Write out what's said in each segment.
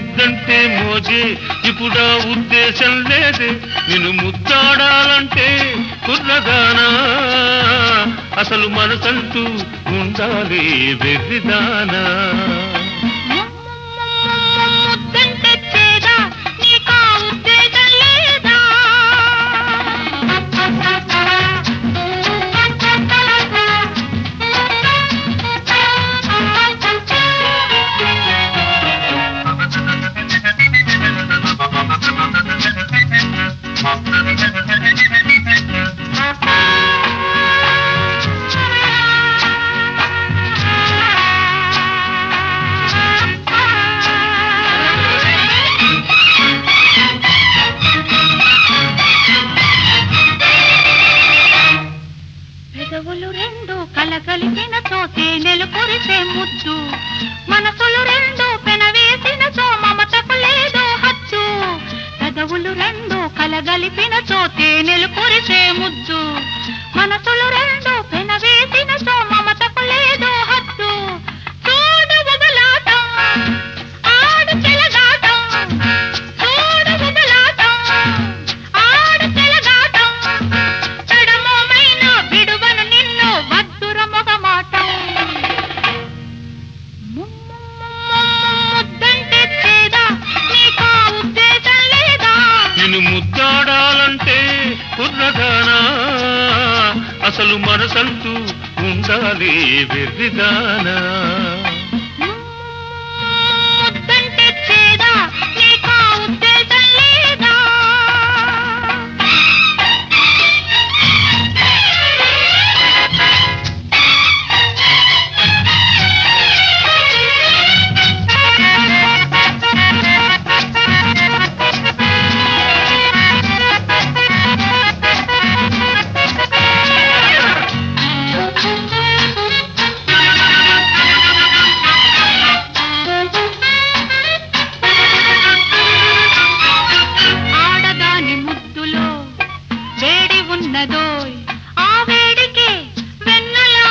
ముద్దంటే మోజే ఇప్పుడా ఉద్దేశం లేదే నిన్ను ముద్దాడాలంటే కుర్రదానా అసలు మనసంటూ ఉండాలి వెర్రిదానా ముద్దంటే చేదా నీకా ఉద్దేశం లేదా పెదవులు రెండు కలగలిపిన చోతే నెలు కురిసే ముద్దు మనసులు రెండు పెనవేసిన చో మమతకు లేదో హచ్చు పెదవులు రెండు కలగలిపిన చోతే నెలు కురిసే ముద్దు మనసులు రెండు పెనవేసిన చో మమతకు లేదో హచ్చు చూడు బుబలాటం ఆడు చెలగాటం చూడు బుబలాటం ఆడు చెలగాటం తడమోమైన విడువను నిన్ను వద్దుర మొగమాటం ముద్దంటే చేదా నీకా ఉద్దేశం లేదా నిన్ను ముద్దాడాలంటే కుర్రదానా అసలు మనసంటూ ఉండాలి వెర్రిదానా ముద్దంటే చేదా నీకా ఉద్దేశం లేదా ఆడదాని ముద్దులో వేడి ఉన్నదోయ్ ఆ వేడికి వెన్నలా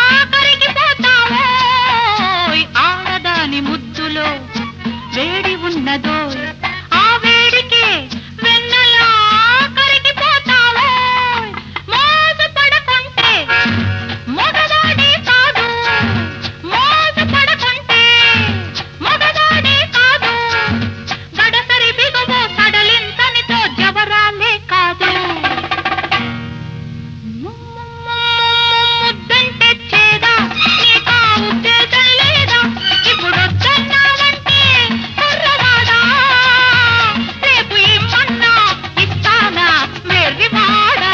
కరిగిపోతావోయ్ ఆడదాని ముద్దులో వేడి ఉన్నదోయ్ ఆ వేడికి వెన్నలా కరిగిపోతావోయ్ మోజు పడకుంటే మగవాడే కాదు మోజు పడకుంటే మగవాడే కాదు గడసరి బిగువు సడలింతనితో జవరాలే కాదు ముద్దంటే చేదా నీకా ఉద్దేశం లేదా ఇప్పుడు వద్దన్నావంటే కుర్రవాడా రేపు ఇమ్మన్నా ఇస్తానా వెర్రివాడా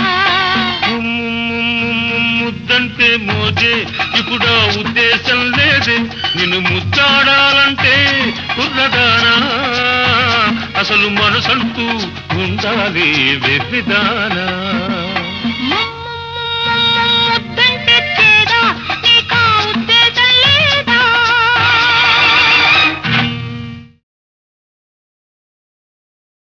ముద్దంటే మోజే ఇప్పుడా ఉద్దేశం లేదే నిన్ను ముద్దాడాలంటే కుర్రదానా అసలు మనసంటూ ఉండాలి వెర్రిదానా